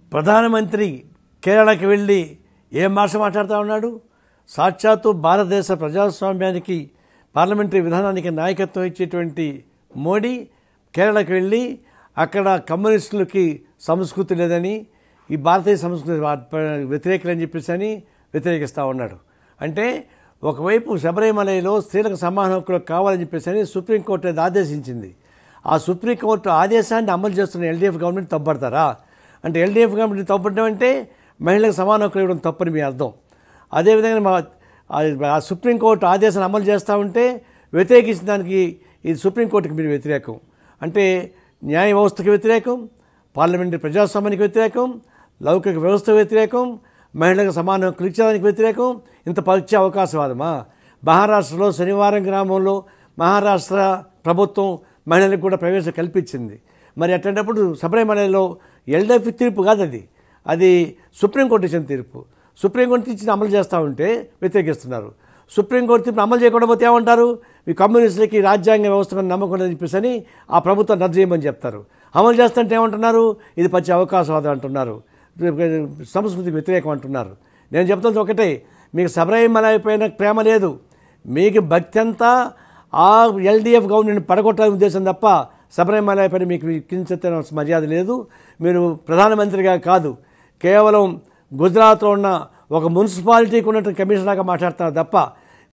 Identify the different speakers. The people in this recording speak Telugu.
Speaker 1: ప్రధానమంత్రి కేరళకి వెళ్ళి ఏం భాష మాట్లాడుతూ ఉన్నాడు సాక్షాత్తు భారతదేశ ప్రజాస్వామ్యానికి పార్లమెంటరీ విధానానికి నాయకత్వం ఇచ్చేటువంటి మోడీ కేరళకి వెళ్ళి అక్కడ కమ్యూనిస్టులకి సంస్కృతి లేదని ఈ భారతీయ సంస్కృతి వ్యతిరేకులని చెప్పేసి అని వ్యతిరేకిస్తూ ఉన్నాడు అంటే ఒకవైపు శబరిమలలో స్త్రీలకు సమాన హక్కులు కావాలని చెప్పేసి అని సుప్రీంకోర్టు అది ఆదేశించింది ఆ సుప్రీంకోర్టు ఆదేశాన్ని అమలు చేస్తున్న ఎల్డీఎఫ్ గవర్నమెంట్ తప్పడతారా అంటే ఎల్డీఎఫ్ గవర్నమెంట్ తప్పడం అంటే మహిళలకు సమాన హక్కులు ఇవ్వడం తప్పని మీ అర్థం అదేవిధంగా మా ఆ- ఆ సుప్రీంకోర్టు ఆదేశాన్ని అమలు చేస్తూ ఉంటే వ్యతిరేకించిన దానికి ఇది సుప్రీంకోర్టుకి మీరు వ్యతిరేకం అంటే న్యాయ వ్యవస్థకి వ్యతిరేకం పార్లమెంటరీ ప్రజాస్వామ్యానికి వ్యతిరేకం లౌకిక వ్యవస్థ వ్యతిరేకం మహిళలకు సమాన హక్కులు ఇచ్చేదానికి వ్యతిరేకం ఇంత పరీక్ష అవకాశవాదమా మహారాష్ట్రలో శనివారం గ్రామంలో మహారాష్ట్ర ప్రభుత్వం మహిళలకు కూడా ప్రవేశం కల్పించింది మరి అట్లాంటప్పుడు శబరిమలలో ఎల్డీఎఫ్ తీర్పు కాదు అది అది సుప్రీంకోర్టు ఇచ్చిన తీర్పు సుప్రీంకోర్టు ఇచ్చిన అమలు చేస్తూ ఉంటే వ్యతిరేకిస్తున్నారు సుప్రీంకోర్టు తీర్పును అమలు చేయకుండా పోతే ఏమంటారు మీ కమ్యూనిస్టులకి రాజ్యాంగ వ్యవస్థ మీద నమ్మకం లేదని చెప్పేసి అని ఆ ప్రభుత్వం రద్దు చేయమని చెప్తారు అమలు చేస్తుంటే ఏమంటున్నారు ఇది పచ్చి అవకాశవాదం అంటున్నారు సంస్కృతికి వ్యతిరేకం అంటున్నారు నేను చెప్తుంది ఒకటే మీకు శబరిమల పైన ప్రేమ లేదు మీకు భక్తి అంతా ఆ ఎల్డీఎఫ్ గవర్నమెంట్ పడగొట్టాలని ఉద్దేశం తప్ప శబరిమల పైన మీకు కించిత్ మర్యాద లేదు మీరు ప్రధానమంత్రిగా కాదు కేవలం గుజరాత్లో ఉన్న ఒక మున్సిపాలిటీకి ఉన్నటువంటి కమిషనర్గా మాట్లాడుతున్నారు తప్ప